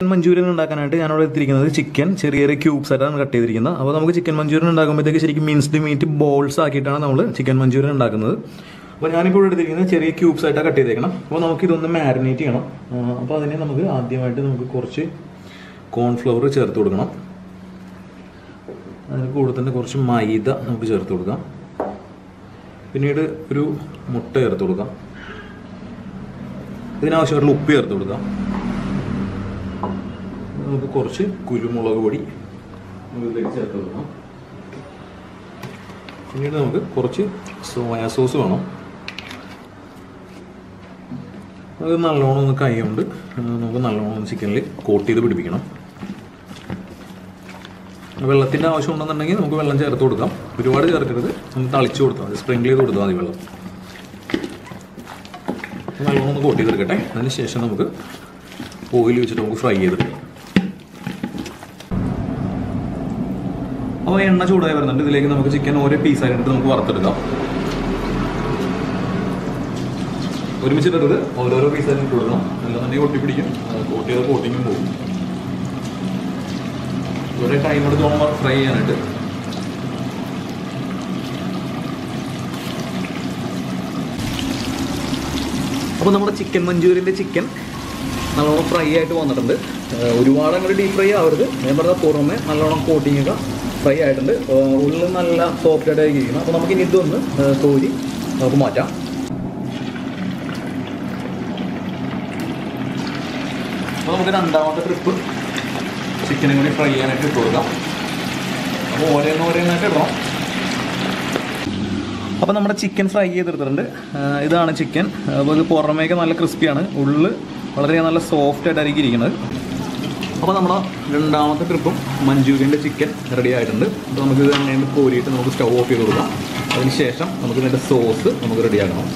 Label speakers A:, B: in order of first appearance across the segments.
A: manchurian ഉണ്ടാക്കാനായിട്ട് ഞാനിവിടെ എത്തിയിരിക്കുന്നത് ചിക്കൻ ചെറിയ ചെറിയ ക്യൂബ്സ് ആയിട്ടാണ് കട്ട് ചെയ്തിരിക്കുന്നത് അപ്പോൾ നമുക്ക് ചിക്കൻ മഞ്ചൂരിയൻ ഉണ്ടാക്കുമ്പോഴത്തേക്ക് ശരിക്കും മിൻസ്ഡ് മീറ്റ് ബോൾസ് ആക്കിയിട്ടാണ് നമ്മൾ ചിക്കൻ മഞ്ചൂരിയൻ ഉണ്ടാക്കുന്നത് അപ്പോൾ ഞാനിപ്പോൾ ഇവിടെ എടുത്തിരിക്കുന്നത് ചെറിയ ക്യൂബ്സ് ആയിട്ടാണ് കട്ട് ചെയ്തേക്കണം അപ്പോൾ നമുക്ക് ഇതൊന്ന് മാരിനേറ്റ് ചെയ്യണം ആ, അപ്പോൾ അതിനെ നമുക്ക് ആദ്യമായിട്ട് നമുക്ക് കുറച്ച് കോൺഫ്ലവർ ചേർത്ത് കൊടുക്കണം അതിന് കൂടെ തന്നെ കുറച്ച് മൈദ നമുക്ക് ചേർത്ത് കൊടുക്കാം പിന്നീട് ഒരു മുട്ട ചേർത്ത് കൊടുക്കാം ഇതിനാവശ്യമായിട്ടുള്ള ഉപ്പ് ചേർത്ത് കൊടുക്കാം നമുക്ക് കുറച്ച് കുരുമുളക് പൊടി നമുക്ക് ഇതിലേക്ക് ചേർത്ത് കൊടുക്കാം പിന്നീട് നമുക്ക് കുറച്ച് സോയാ സോസ് വേണം അത് നല്ലോണം ഒന്ന് കൈ കൊണ്ട് നമുക്ക് നല്ലോണം ഒന്ന് ചിക്കനിൽ കോട്ട് ചെയ്ത് പിടിപ്പിക്കണം വെള്ളത്തിൻ്റെ ആവശ്യം ഉണ്ടെന്നുണ്ടെങ്കിൽ നമുക്ക് വെള്ളം ചേർത്ത് കൊടുക്കാം ഒരുപാട് ചേർക്കരുത് ഒന്ന് തളിച്ച് കൊടുത്താൽ മതി സ്പ്രിങ്കിൾ ചെയ്ത് കൊടുത്താൽ മതി വെള്ളം നല്ലോണം ഒന്ന് കോട്ട് ചെയ്തെടുക്കട്ടെ അതിന് ശേഷം നമുക്ക് ഓയിൽ വെച്ചിട്ട് നമുക്ക് ഫ്രൈ ചെയ്തെടുക്കാം അപ്പോൾ എണ്ണ ചൂടായി വരുന്നുണ്ട് ഇതിലേക്ക് നമുക്ക് ചിക്കൻ ഓരോ പീസായിട്ട് എടുത്ത് നമുക്ക് വറുത്തെടുക്കാം ഒരുമിച്ചിട്ടത് ഓരോരോ പീസായിട്ട് ഇട്ട് കൊടുക്കണം അല്ലാന്നുണ്ടെങ്കിൽ ഒട്ടിപ്പിടിക്കും കോട്ട് ചെയ്ത കോട്ടിങ്ങും പോകും ഒരേ ടൈം എടുത്തോളം ഫ്രൈ ചെയ്യാനായിട്ട് അപ്പോൾ നമ്മുടെ ചിക്കൻ മഞ്ചൂരിയൻ്റെ ചിക്കൻ നല്ലോണം ഫ്രൈ ആയിട്ട് വന്നിട്ടുണ്ട് ഏഹ് ഒരുപാട് അങ്ങോട്ട് ഡീപ് ഫ്രൈ ആവരുത് ഞാൻ പറഞ്ഞ പുറമെ നല്ലോണം കോട്ടിങ് ഒക്കെ ഫ്രൈ ആയിട്ടുണ്ട് ഏഹ് ഉള്ളിൽ നല്ല സോഫ്റ്റ് ആയിട്ട് ഇരിക്കുന്നത് അപ്പോൾ നമുക്ക് ഇനി ഇതൊന്ന് ഏഹ് കോരി നമുക്ക് മാറ്റാം അപ്പോൾ നമുക്ക് രണ്ടാമത്തെ ട്രിപ്പ് ചിക്കനും കൂടി ഫ്രൈ ചെയ്യാനായിട്ട് ഇട്ട് കൊടുക്കാം അപ്പോൾ ഓരോന്ന് ഓരോന്നായിട്ട് ഇടണം അപ്പോൾ നമ്മുടെ ചിക്കൻ ഫ്രൈ ചെയ്തെടുത്തിട്ടുണ്ട് ആ, ഇതാണ് ചിക്കൻ അപ്പോൾ ഇത് പുറമേക്ക് നല്ല ക്രിസ്പിയാണ് ഉള്ളിൽ വളരെ നല്ല സോഫ്റ്റ് ആയിട്ടായിരിക്കും ഇരിക്കുന്നത് അപ്പോൾ നമ്മുടെ രണ്ടാമത്തെ ട്രിപ്പും മഞ്ചൂരിയൻ്റെ ചിക്കൻ റെഡി ആയിട്ടുണ്ട് അപ്പോൾ നമുക്ക് ഇത് എണ്ണയിൽ കോരിയിട്ട് നമുക്ക് സ്റ്റൗ ഓഫ് ചെയ്ത് കൊടുക്കാം അതിന് ശേഷം നമുക്ക് ഇതിൻ്റെ സോസ് നമുക്ക് റെഡിയാക്കണം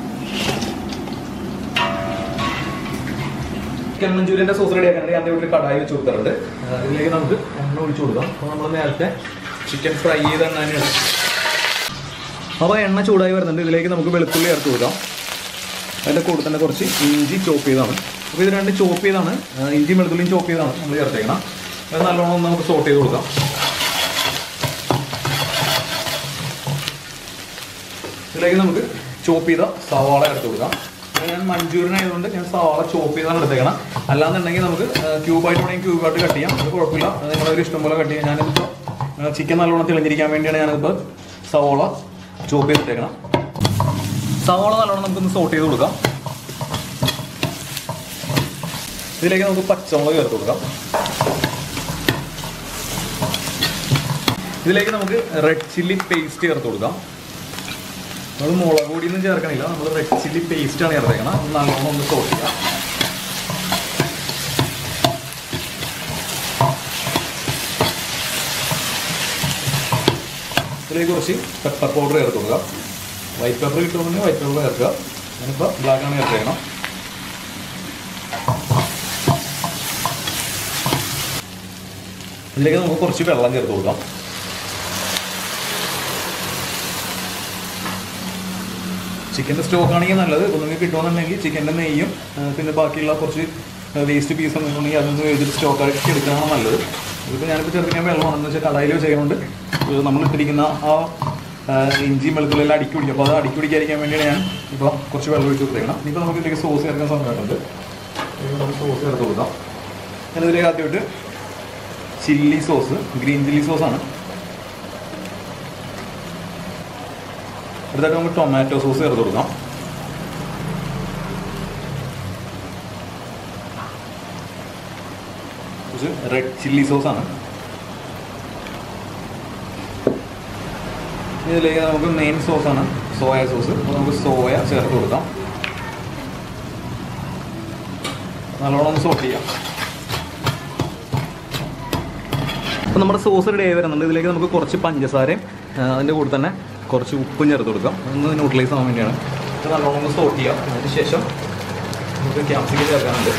A: ചിക്കൻ മഞ്ചൂരിയൻ്റെ സോസ് റെഡിയാക്കാനായിട്ട് ഞാൻ ഇവിടെ ഒരു കടായി വെച്ച് കൊടുത്തിട്ടുണ്ട് ആ, ഇതിലേക്ക് നമുക്ക് എണ്ണ ഒഴിച്ച് കൊടുക്കാം അപ്പോൾ നമ്മൾ നേരത്തെ ചിക്കൻ ഫ്രൈ ചെയ്ത എണ്ണ തന്നെയാണ് അപ്പോൾ എണ്ണ ചൂടായി വരുന്നുണ്ട് ഇതിലേക്ക് നമുക്ക് വെളുത്തുള്ളി ചേർത്ത് കൊടുക്കാം അതിൻ്റെ കൂടെ തന്നെ കുറച്ച് ഇഞ്ചി ചോപ്പ് ചെയ്താണ് അപ്പോൾ ഇത് രണ്ട് ചോപ്പ് ചെയ്താണ് ആ, ഇഞ്ചിയും വെളുത്തുള്ളിയും ചോപ്പ് ചെയ്താണ് നമ്മൾ ചേർത്തേക്കണം അത് നല്ലോണം ഒന്ന് നമുക്ക് സോട്ട് ചെയ്ത് കൊടുക്കാം ഇതിലേക്ക് നമുക്ക് ചോപ്പ് ചെയ്ത സവാള ചേർത്ത് കൊടുക്കാം ഇത് ഞാൻ മഞ്ചൂരിയൻ ആയതുകൊണ്ട് ഞാൻ സവാള ചോപ്പ് ചെയ്താണ് എടുത്തേക്കണം അല്ലാന്നുണ്ടെങ്കിൽ നമുക്ക് ക്യൂബായിട്ട് വേണമെങ്കിൽ ക്യൂബായിട്ട് കട്ട് ചെയ്യാം അത് കുഴപ്പമില്ല അത് നിങ്ങളുടെ ഒരു ഇഷ്ടം പോലെ കട്ട് ചെയ്യാം ഞാനിപ്പോൾ ചിക്കൻ നല്ലോണം തെളിഞ്ഞിരിക്കാൻ വേണ്ടിയാണ് ഞാനിപ്പോൾ സവാള ചോപ്പ് ചെയ്തിട്ടേക്കണം സവാള നല്ലോണം നമുക്കൊന്ന് സോട്ട് ചെയ്ത് കൊടുക്കാം ഇതിലേക്ക് നമുക്ക് പച്ചമുളക് ചേർത്ത് കൊടുക്കാം ഇതിലേക്ക് നമുക്ക് റെഡ് ചില്ലി പേസ്റ്റ് ചേർത്ത് കൊടുക്കാം നമ്മൾ മുളക് പൊടിയൊന്നും ചേർക്കണില്ല നമ്മൾ റെഡ് ചില്ലി പേസ്റ്റ് ആണ് ചേർത്തേക്കണം അത് നല്ലോണം ഒന്ന് സോട്ട് ചെയ്യാം ഇതിലേക്ക് കുറച്ച് പെപ്പർ പൗഡർ ചേർത്ത് കൊടുക്കുക വൈറ്റ് പെപ്പർ കിട്ടുമെങ്കിൽ വൈറ്റ് പെപ്പർ ചേർക്കുക ഞാനിപ്പോൾ ബ്ലാക്ക് ആണ് ചേർത്തേക്കണം ഇതിലേക്ക് നമുക്ക് കുറച്ച് വെള്ളം ചേർത്ത് കൊടുക്കാം ചിക്കൻ്റെ സ്റ്റോക്ക് ആണെങ്കിൽ നല്ലത് ഒന്നുകിൽ കിട്ടുമെന്നുണ്ടെങ്കിൽ ചിക്കൻ്റെ നെയ്യും ആ, പിന്നെ ബാക്കിയുള്ള കുറച്ച് വേസ്റ്റ് പീസ് ഉണ്ടെന്നുണ്ടെങ്കിൽ അതൊന്ന് വെച്ചിട്ട് സ്റ്റോക്ക് ആക്കി എടുക്കുകയാണ് നല്ലത് ഇതിപ്പോൾ ഞാനിപ്പോൾ ചെറുപ്പം വെള്ളമാണെന്ന് വെച്ചാൽ കടായിൽ ചെയ്യുന്നുണ്ട് നമ്മൾ ഇട്ടിരിക്കുന്ന ആ ആ, ഇഞ്ചിയും വെളുത്തുള്ളിയെല്ലാം അടുക്കി പിടിക്കും അപ്പോൾ അത് അടുക്കി പിടിക്കാതിരിക്കാൻ വേണ്ടിയാണ് ഞാൻ ഇപ്പോൾ കുറച്ച് വെള്ളം ഒഴിച്ച് കൊടുത്തേക്കണം ഇനിയിപ്പോൾ നമുക്ക് ഇതിലേക്ക് സോസ് ചേർക്കാൻ സമയമായിട്ടുണ്ട് ഇതിലേക്ക് നമുക്ക് സോസ് ചേർത്ത് കൊടുക്കാം ഞാനിതിലേക്ക് ആദ്യമായിട്ട് ചില്ലി സോസ് ഗ്രീൻ ചില്ലി സോസാണ് അടുത്തായിട്ട് നമുക്ക് ടൊമാറ്റോ സോസ് ചേർത്ത് കൊടുക്കാം കുറച്ച് റെഡ് ചില്ലി സോസാണ് ഇതിലേക്ക് നമുക്ക് മെയിൻ സോസാണ് സോയ സോസ് അപ്പോൾ നമുക്ക് സോയ ചേർത്ത് കൊടുക്കാം നല്ലോണം ഒന്ന് സോട്ട് ചെയ്യാം അപ്പോൾ നമ്മുടെ സോസ് റെഡി ആയി വരുന്നുണ്ട് ഇതിലേക്ക് നമുക്ക് കുറച്ച് പഞ്ചസാരയും ആ, അതിൻ്റെ കൂടെ തന്നെ കുറച്ച് ഉപ്പും ചേർത്ത് കൊടുക്കാം ഒന്ന് ന്യൂട്രലൈസ് ആവാൻ വേണ്ടിയാണ് ഇത് നല്ലോണം ഒന്ന് സോട്ട് ചെയ്യാം അതിന് ശേഷം നമുക്ക് ക്യാപ്സിക്കം ചേർക്കാനുണ്ട്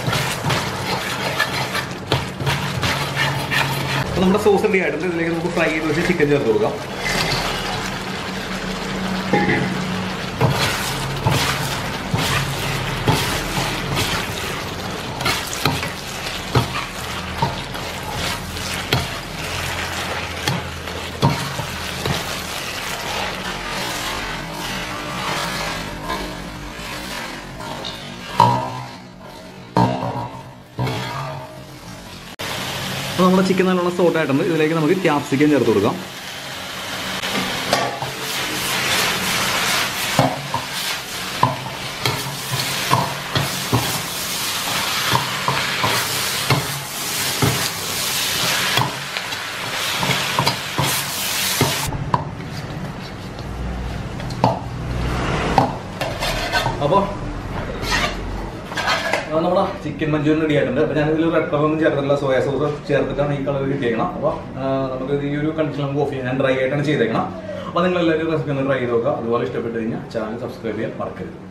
A: അപ്പോൾ നമ്മുടെ സോസ് റെഡി ആയിട്ടുണ്ട് ഇതിലേക്ക് നമുക്ക് ഫ്രൈ ചെയ്ത് വെച്ച് ചിക്കൻ ചേർത്ത് കൊടുക്കാം നമ്മുടെ ചിക്കൻ നല്ലോണം സോട്ട് ആയിട്ടുണ്ട് ഇതിലേക്ക് നമുക്ക് ക്യാപ്സിക്കം ചേർത്ത് കൊടുക്കാം അപ്പോൾ നമ്മുടെ ചിക്കൻ മഞ്ചൂരിയൻ റെഡി ആയിട്ടുണ്ട് അപ്പോൾ ഞാനിതിൽ റെഡ് കളർ ഒന്നും ചേർത്തിട്ടില്ല സോയാ സോസ് ചേർത്തിട്ടാണ് ഈ കളർ കിട്ടിയേക്കണം അപ്പോൾ നമുക്ക് ഈ ഒരു കണ്ടീഷൻ നമുക്ക് ഓഫ് ചെയ്യാം ഞാൻ ഡ്രൈ ആയിട്ടാണ് ചെയ്തേക്കണം അപ്പോൾ നിങ്ങൾ എല്ലാവരും റെസിപ്പി ഒന്ന് ട്രൈ ചെയ്ത് നോക്കുക അതുപോലെ ഇഷ്ടപ്പെട്ട് കഴിഞ്ഞാൽ ചാനൽ സബ്സ്ക്രൈബ് ചെയ്യാൻ മറക്കരുത്